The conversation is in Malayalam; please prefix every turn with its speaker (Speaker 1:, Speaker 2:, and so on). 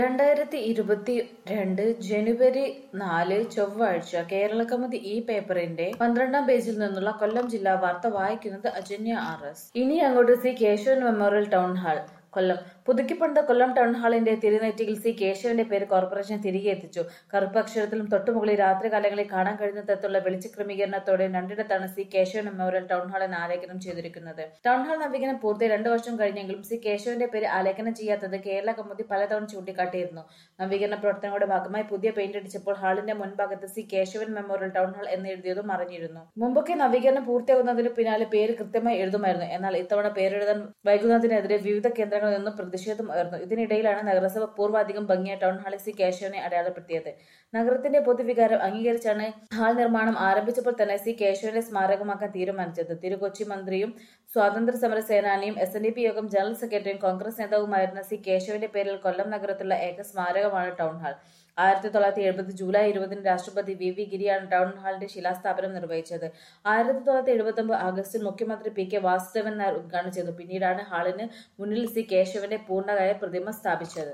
Speaker 1: രണ്ടായിരത്തി ഇരുപത്തി രണ്ട് ജനുവരി നാല് ചൊവ്വാഴ്ച കേരള കൗമുദി ഈ പേപ്പറിന്റെ പന്ത്രണ്ടാം പേജിൽ നിന്നുള്ള കൊല്ലം ജില്ലാ വാർത്ത വായിക്കുന്നത് അജന്യ ആർ എസ് ഇനി അങ്ങോട്ട് C Kesavan memorial town hall Kollam പുതുക്കിപ്പണിത കൊല്ലം ടൗൺ ഹാളിന്റെ തിരുനെറ്റിയിൽ സി കേശവന്റെ പേര് കോർപ്പറേഷൻ തിരികെ എത്തിച്ചു കറുപ്പ് അക്ഷരത്തിലും തൊട്ടുമുകളിൽ രാത്രികാലങ്ങളിൽ കാണാൻ കഴിയുന്ന തരത്തിലുള്ള വെളിച്ച ക്രമീകരണത്തോടെ രണ്ടിടത്താണ് C Kesavan memorial town hall എന്ന് ആലേഖനം ചെയ്തിരിക്കുന്നത് ടൗൺ ഹാൾ നവീകരണം പൂർത്തിയായി രണ്ടു വർഷം കഴിഞ്ഞെങ്കിലും സി കേശവന്റെ പേര് ആലേഖനം ചെയ്യാത്തത് കേരള കമ്മിറ്റി പലതവണ ചൂണ്ടിക്കാട്ടിയിരുന്നു നവീകരണ പ്രവർത്തനങ്ങളുടെ ഭാഗമായി പുതിയ പെയിന്റ് അടിച്ചപ്പോൾ ഹാളിന്റെ മുൻഭാഗത്ത് C Kesavan memorial town hall എന്ന് എഴുതിയതും മറിഞ്ഞിരുന്നു മുമ്പൊക്കെ നവീകരണം പൂർത്തിയാകുന്നതിന് പിന്നാലെ പേര് കൃത്യമായി എഴുതുമായിരുന്നു എന്നാൽ ഇത്തവണ പേരെഴുതാൻ വൈകുന്നതിനെതിരെ വിവിധ കേന്ദ്രങ്ങളിൽ നിന്നും പ്രതിഷേധം ഉയർന്നു ഇതിനിടയിലാണ് നഗരസഭ പൂർവാധികം ഭംഗിയ ടൗൺ ഹാളിൽ സി കേശവനെ അടയാളപ്പെടുത്തിയത് നഗരത്തിന്റെ പൊതുവികാരം അംഗീകരിച്ചാണ് ഹാൾ നിർമ്മാണം ആരംഭിച്ചപ്പോൾ തന്നെ സി കേശവനെ സ്മാരകമാക്കാൻ തീരുമാനിച്ചത് തിരുകൊച്ചി മന്ത്രിയും സ്വാതന്ത്ര്യ സമര സേനാനിയും S N D P Yogam general സെക്രട്ടറിയും കോൺഗ്രസ് നേതാവുമായിരുന്ന സി കേശവന്റെ പേരിൽ കൊല്ലം നഗരത്തിലുള്ള ഏക സ്മാരകമാണ് ടൗൺ ഹാൾ ആയിരത്തി തൊള്ളായിരത്തി എഴുപത് ജൂലൈ ഇരുപതിന് രാഷ്ട്രപതി വി വി ഗിരിയാണ് ടൗൺ ഹാളിന്റെ ശിലാസ്ഥാപനം നിർവഹിച്ചത് ആയിരത്തി തൊള്ളായിരത്തി എഴുപത്തി ഒമ്പത് ആഗസ്റ്റിൽ മുഖ്യമന്ത്രി പി കെ വാസുദേവൻ നായർ ഉദ്ഘാടനം ചെയ്തു പിന്നീടാണ് ഹാളിന് മുന്നിൽ സി കേശവന്റെ പൂർണ്ണകായ പ്രതിമ സ്ഥാപിച്ചത്